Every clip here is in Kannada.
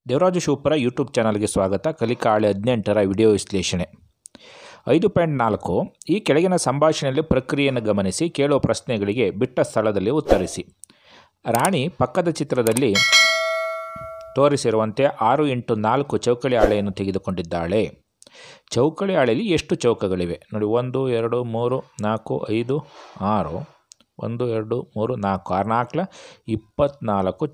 ದೇವರಾಜು ಶಿವಪುರ ಯೂಟ್ಯೂಬ್ ಚಾನಲ್ಗೆ ಸ್ವಾಗತ ಕಲಿಕಾ ಹಾಳೆ ಹದಿನೆಂಟರ ವಿಡಿಯೋ ವಿಶ್ಲೇಷಣೆ ಐದು ಪಾಯಿಂಟ್ ನಾಲ್ಕು ಈ ಕೆಳಗಿನ ಸಂಭಾಷಣೆಯಲ್ಲಿ ಪ್ರಕ್ರಿಯೆಯನ್ನು ಗಮನಿಸಿ ಕೇಳುವ ಪ್ರಶ್ನೆಗಳಿಗೆ ಬಿಟ್ಟ ಸ್ಥಳದಲ್ಲಿ ಉತ್ತರಿಸಿ ರಾಣಿ ಪಕ್ಕದ ಚಿತ್ರದಲ್ಲಿ ತೋರಿಸಿರುವಂತೆ ಆರು ಇಂಟು ನಾಲ್ಕು ಚೌಕಳಿ ಹಾಳೆಯನ್ನು ತೆಗೆದುಕೊಂಡಿದ್ದಾಳೆ ಚೌಕಳಿ ಹಾಳೆಯಲ್ಲಿ ಎಷ್ಟು ಚೌಕಗಳಿವೆ ನೋಡಿ ಒಂದು ಎರಡು ಮೂರು ನಾಲ್ಕು ಐದು ಆರು ಒಂದು ಎರಡು ಮೂರು ನಾಲ್ಕು ಆರು ನಾಲ್ಕಲ ಇಪ್ಪತ್ತ್ನಾಲ್ಕು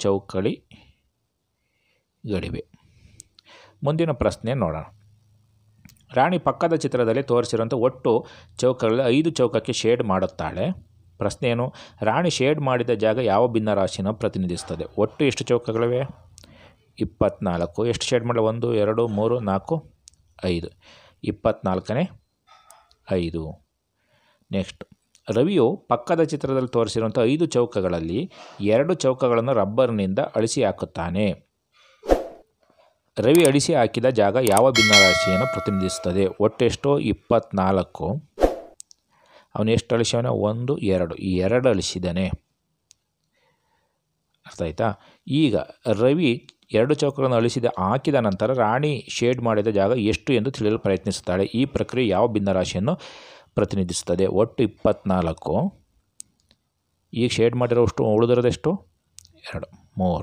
ಚೌಕಳಿಗಳಿವೆ ಮುಂದಿನ ಪ್ರಶ್ನೆ ನೋಡೋಣ ರಾಣಿ ಪಕ್ಕದ ಚಿತ್ರದಲ್ಲಿ ತೋರಿಸಿರುವಂಥ ಒಟ್ಟು ಚೌಕಗಳಲ್ಲಿ ಐದು ಚೌಕಕ್ಕೆ ಶೇಡ್ ಮಾಡುತ್ತಾಳೆ ಪ್ರಶ್ನೆ ಏನು ರಾಣಿ ಶೇಡ್ ಮಾಡಿದ ಜಾಗ ಯಾವ ಭಿನ್ನರಾಶಿನ ಪ್ರತಿನಿಧಿಸ್ತದೆ ಒಟ್ಟು ಎಷ್ಟು ಚೌಕಗಳಿವೆ ಇಪ್ಪತ್ನಾಲ್ಕು ಎಷ್ಟು ಶೇಡ್ ಮಾಡಲ ಒಂದು ಎರಡು ಮೂರು ನಾಲ್ಕು ಐದು ಇಪ್ಪತ್ನಾಲ್ಕನೇ ಐದು ನೆಕ್ಸ್ಟ್ ರವಿಯು ಪಕ್ಕದ ಚಿತ್ರದಲ್ಲಿ ತೋರಿಸಿರುವಂಥ ಐದು ಚೌಕಗಳಲ್ಲಿ ಎರಡು ಚೌಕಗಳನ್ನು ರಬ್ಬರ್ನಿಂದ ಅಳಿಸಿ ಹಾಕುತ್ತಾನೆ ರವಿ ಅಳಿಸಿ ಹಾಕಿದ ಜಾಗ ಯಾವ ಭಿನ್ನರಾಶಿಯನ್ನು ಪ್ರತಿನಿಧಿಸುತ್ತದೆ ಒಟ್ಟೆಷ್ಟು ಇಪ್ಪತ್ನಾಲ್ಕು ಅವನು ಎಷ್ಟು ಅಳಿಸ್ಯವನ ಒಂದು ಎರಡು ಈ ಎರಡು ಅಳಿಸಿದ್ದಾನೆ ಅರ್ಥ ಆಯ್ತಾ ಈಗ ರವಿ ಎರಡು ಚೌಕಗಳನ್ನು ಅಳಿಸಿದ ಹಾಕಿದ ನಂತರ ರಾಣಿ ಶೇಡ್ ಮಾಡಿದ ಜಾಗ ಎಷ್ಟು ಎಂದು ತಿಳಿಯಲು ಪ್ರಯತ್ನಿಸುತ್ತಾಳೆ ಈ ಪ್ರಕ್ರಿಯೆ ಯಾವ ಭಿನ್ನರಾಶಿಯನ್ನು ಪ್ರತಿನಿಧಿಸುತ್ತದೆ ಒಟ್ಟು ಇಪ್ಪತ್ನಾಲ್ಕು ಈಗ ಶೇಡ್ ಮಾಡಿರೋಷ್ಟು ಉಳಿದಿರೋದೆಷ್ಟು ಎರಡು ಮೂರು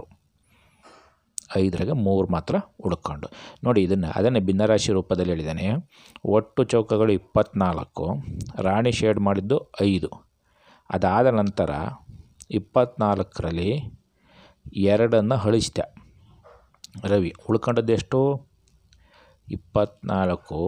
ಐದರಾಗೆ ಮೂರು ಮಾತ್ರ ಉಳ್ಕೊಂಡು ನೋಡಿ ಇದನ್ನು ಅದನ್ನೇ ಭಿನ್ನರಾಶಿ ರೂಪದಲ್ಲಿ ಹೇಳಿದ್ದಾನೆ ಒಟ್ಟು ಚೌಕಗಳು ಇಪ್ಪತ್ನಾಲ್ಕು ರಾಣಿ ಶೇಡ್ ಮಾಡಿದ್ದು ಐದು ಅದಾದ ನಂತರ ಇಪ್ಪತ್ನಾಲ್ಕರಲ್ಲಿ ಎರಡನ್ನು ಅಳಿಸಿದ ರವಿ ಉಳ್ಕೊಂಡದ್ದು ಎಷ್ಟು ಇಪ್ಪತ್ನಾಲ್ಕು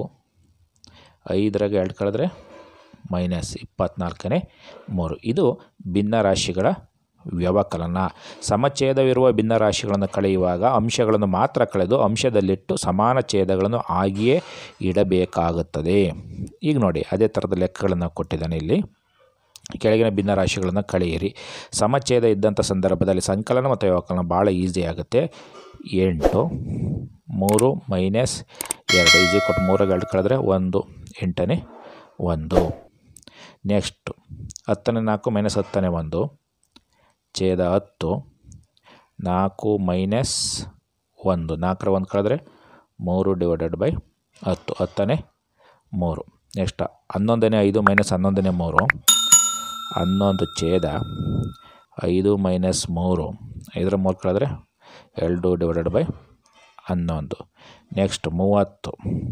ಐದರಾಗೆ ಎರಡು ಕಳೆದ್ರೆ ಮೈನಸ್ ಇಪ್ಪತ್ನಾಲ್ಕನೇ ಮೂರು ಇದು ಭಿನ್ನರಾಶಿಗಳ ವ್ಯವಕಲನ ಸಮಛೇದವಿರುವ ಭಿನ್ನರಾಶಿಗಳನ್ನು ಕಳೆಯುವಾಗ ಅಂಶಗಳನ್ನು ಮಾತ್ರ ಕಳೆದು ಅಂಶದಲ್ಲಿಟ್ಟು ಸಮಾನ ಛೇದಗಳನ್ನು ಆಗಿಯೇ ಇಡಬೇಕಾಗುತ್ತದೆ ಈಗ ನೋಡಿ ಅದೇ ಥರದ ಲೆಕ್ಕಗಳನ್ನು ಕೊಟ್ಟಿದ್ದಾನೆ ಇಲ್ಲಿ ಕೆಳಗಿನ ಭಿನ್ನರಾಶಿಗಳನ್ನು ಕಳೆಯಿರಿ ಸಮಛೇದ ಇದ್ದಂಥ ಸಂದರ್ಭದಲ್ಲಿ ಸಂಕಲನ ಮತ್ತು ವ್ಯವಕಲನ ಭಾಳ ಈಸಿ ಆಗುತ್ತೆ ಎಂಟು ಮೂರು ಮೈನಸ್ ಎರಡು ಈಜಿ ಕೊಟ್ಟು ಮೂರಾಗ ಎರಡು ಕಳೆದ್ರೆ ಒಂದು ಎಂಟನೇ ಒಂದು ನೆಕ್ಸ್ಟ್ ಹತ್ತನೇ ನಾಲ್ಕು ಮೈನಸ್ ಹತ್ತನೇ ಒಂದು ಛೇದ ಹತ್ತು ನಾಲ್ಕು ಮೈನಸ್ ಒಂದು ನಾಲ್ಕರ ಒಂದು ಕಳೆದ್ರೆ ಮೂರು ಡಿವೈಡೆಡ್ ಬೈ ಹತ್ತು ಹತ್ತನೇ ಮೂರು ನೆಕ್ಸ್ಟ್ ಹನ್ನೊಂದನೇ ಐದು ಮೈನಸ್ ಹನ್ನೊಂದನೇ ಮೂರು ಹನ್ನೊಂದು ಛೇದ ಐದು ಮೈನಸ್ ಮೂರು ಐದರ ಮೂರು ಕಳೆದ್ರೆ ಎರಡು ಡಿವೈಡೆಡ್ ಬೈ ಹನ್ನೊಂದು ನೆಕ್ಸ್ಟ್ ಮೂವತ್ತು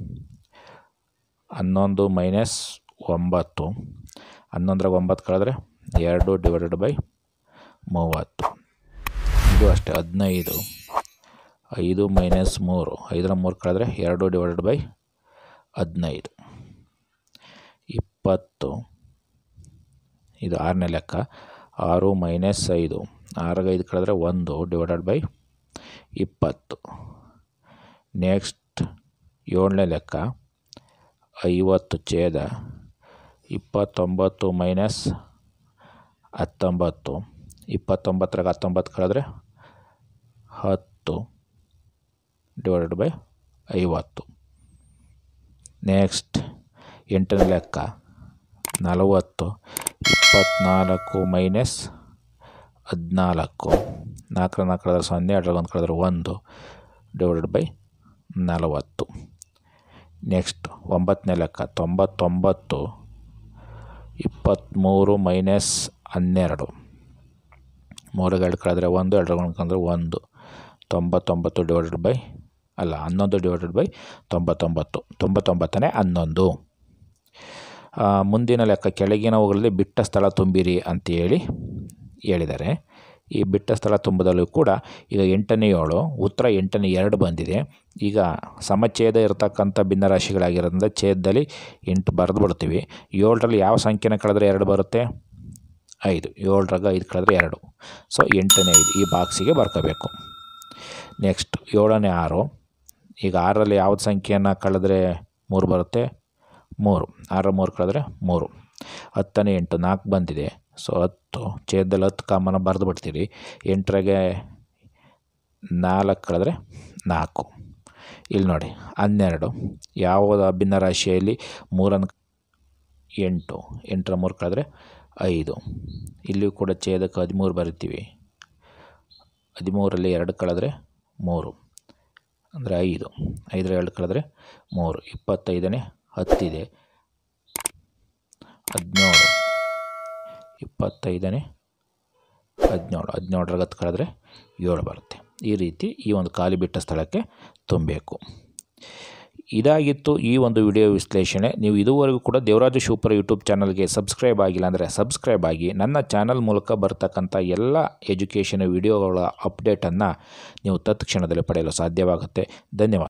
ಹನ್ನೊಂದು ಮೈನಸ್ ಒಂಬತ್ತು ಹನ್ನೊಂದರಾಗ ಒಂಬತ್ತು ಕಳೆದ್ರೆ ಎರಡು ಡಿವೈಡೆಡ್ ಬೈ ಮೂವತ್ತು ಇದು ಅಷ್ಟೇ ಹದಿನೈದು ಐದು ಮೈನಸ್ ಮೂರು ಐದರ ಮೂರು ಕಳೆದ್ರೆ ಎರಡು ಡಿವೈಡೆಡ್ ಬೈ ಹದಿನೈದು ಇಪ್ಪತ್ತು ಇದು ಆರನೇ ಲೆಕ್ಕ ಆರು ಮೈನಸ್ ಐದು ಆರಾಗ ಐದು ಕಳೆದ್ರೆ ಒಂದು ಡಿವೈಡೆಡ್ ಬೈ ಇಪ್ಪತ್ತು ನೆಕ್ಸ್ಟ್ ಏಳನೇ ಲೆಕ್ಕ ಐವತ್ತು ಛೇದ ಇಪ್ಪತ್ತೊಂಬತ್ತು ಮೈನಸ್ ಹತ್ತೊಂಬತ್ತು ಇಪ್ಪತ್ತೊಂಬತ್ತರಾಗ ಹತ್ತೊಂಬತ್ತು ಕಳೆದ್ರೆ ಹತ್ತು ಡಿವೈಡೆಡ್ ಬೈ ಐವತ್ತು ನೆಕ್ಸ್ಟ್ ಎಂಟನೇ ಲೆಕ್ಕ ನಲವತ್ತು ಇಪ್ಪತ್ತ್ನಾಲ್ಕು ಮೈನಸ್ ಹದಿನಾಲ್ಕು ನಾಲ್ಕರ ನಾಲ್ಕು ಕಳೆದ್ರೆ ಸೊನ್ನೆ ಎರಡರಾಗ ಒಂದು ಕಳೆದ್ರೆ ಒಂದು ಡಿವೈಡೆಡ್ ಬೈ ನಲವತ್ತು ನೆಕ್ಸ್ಟ್ ಒಂಬತ್ತನೇ ಲೆಕ್ಕ ತೊಂಬತ್ತೊಂಬತ್ತು ಇಪ್ಪತ್ತ್ಮೂರು ಮೈನಸ್ ಹನ್ನೆರಡು ಮೂರಿಗೆ ಎರಡು ಕಳೆದ್ರೆ ಒಂದು ಎರಡು ಅನ್ಕೊಂಡ್ರೆ ಒಂದು ತೊಂಬತ್ತೊಂಬತ್ತು ಡಿವೈಡೆಡ್ ಬೈ ಅಲ್ಲ ಹನ್ನೊಂದು ಡಿವೈಡೆಡ್ ಬೈ ತೊಂಬತ್ತೊಂಬತ್ತು ತೊಂಬತ್ತೊಂಬತ್ತನೇ ಹನ್ನೊಂದು ಮುಂದಿನ ಲೆಕ್ಕ ಕೆಳಗಿನವುಗಳಲ್ಲಿ ಬಿಟ್ಟ ಸ್ಥಳ ತುಂಬಿರಿ ಅಂತೇಳಿ ಹೇಳಿದ್ದಾರೆ ಈ ಬಿಟ್ಟ ಸ್ಥಳ ತುಂಬದಲ್ಲೂ ಕೂಡ ಈಗ ಎಂಟನೇ ಏಳು ಉತ್ತರ ಎಂಟನೇ ಎರಡು ಬಂದಿದೆ ಈಗ ಸಮಛೇದ ಇರತಕ್ಕಂಥ ಭಿನ್ನರಾಶಿಗಳಾಗಿರೋದ್ರಿಂದ ಛೇದದಲ್ಲಿ ಎಂಟು ಬರೆದು ಬಿಡ್ತೀವಿ ಏಳರಲ್ಲಿ ಯಾವ ಸಂಖ್ಯೆನ ಕಳೆದ್ರೆ ಎರಡು ಬರುತ್ತೆ ಐದು ಏಳರಾಗ ಐದು ಕಳೆದ್ರೆ ಎರಡು ಸೊ ಎಂಟನೇ ಐದು ಈ ಬಾಕ್ಸಿಗೆ ಬರ್ಕೋಬೇಕು ನೆಕ್ಸ್ಟ್ ಏಳನೇ ಆರು ಈಗ ಆರರಲ್ಲಿ ಯಾವ್ದು ಸಂಖ್ಯೆಯನ್ನು ಕಳೆದ್ರೆ ಮೂರು ಬರುತ್ತೆ ಮೂರು ಆರ ಮೂರು ಕಳೆದ್ರೆ ಮೂರು ಹತ್ತನೇ ಎಂಟು ನಾಲ್ಕು ಬಂದಿದೆ ಸೊ ಹತ್ತು ಛೇದದಲ್ಲಿ ಹತ್ತು ಕಾಮನ ಬರೆದು ಬಿಡ್ತೀರಿ ಎಂಟರಾಗೆ ನಾಲ್ಕು ಕಳೆದ್ರೆ ನಾಲ್ಕು ಇಲ್ಲಿ ನೋಡಿ ಹನ್ನೆರಡು ಯಾವ ಭಿನ್ನರಾಶಿಯಲ್ಲಿ ಮೂರನ್ನು ಎಂಟು ಎಂಟರ ಮೂರು ಕಳೆದ್ರೆ ಐದು ಇಲ್ಲಿಯೂ ಕೂಡ ಛೇದಕ್ಕೆ ಹದಿಮೂರು ಬರಿತೀವಿ ಹದಿಮೂರಲ್ಲಿ ಎರಡು ಕಳೆದ್ರೆ ಮೂರು ಅಂದರೆ ಐದು ಐದರ ಎರಡು ಕಳೆದ್ರೆ ಮೂರು ಇಪ್ಪತ್ತೈದನೇ ಹತ್ತಿದೆ ಹದಿನೇಳು ಇಪ್ಪತ್ತೈದನೇ ಹದಿನೇಳು ಹದಿನೇಳರಾಗ ಹತ್ತು ಕಳೆದ್ರೆ ಏಳು ಬರುತ್ತೆ ಈ ರೀತಿ ಈ ಒಂದು ಖಾಲಿ ಬಿಟ್ಟ ಸ್ಥಳಕ್ಕೆ ತುಂಬಬೇಕು ಇದಾಗಿತ್ತು ಈ ಒಂದು ವಿಡಿಯೋ ವಿಶ್ಲೇಷಣೆ ನೀವು ಇದುವರೆಗೂ ಕೂಡ ದೇವರಾಜು ಶೂಪರ್ ಯೂಟ್ಯೂಬ್ ಚಾನಲ್ಗೆ ಸಬ್ಸ್ಕ್ರೈಬ್ ಆಗಿಲ್ಲ ಅಂದರೆ ಸಬ್ಸ್ಕ್ರೈಬ್ ಆಗಿ ನನ್ನ ಚಾನಲ್ ಮೂಲಕ ಬರ್ತಕ್ಕಂಥ ಎಲ್ಲ ಎಜುಕೇಷನ್ ವಿಡಿಯೋಗಳ ಅಪ್ಡೇಟನ್ನು ನೀವು ತತ್ಕ್ಷಣದಲ್ಲಿ ಪಡೆಯಲು ಸಾಧ್ಯವಾಗುತ್ತೆ ಧನ್ಯವಾದ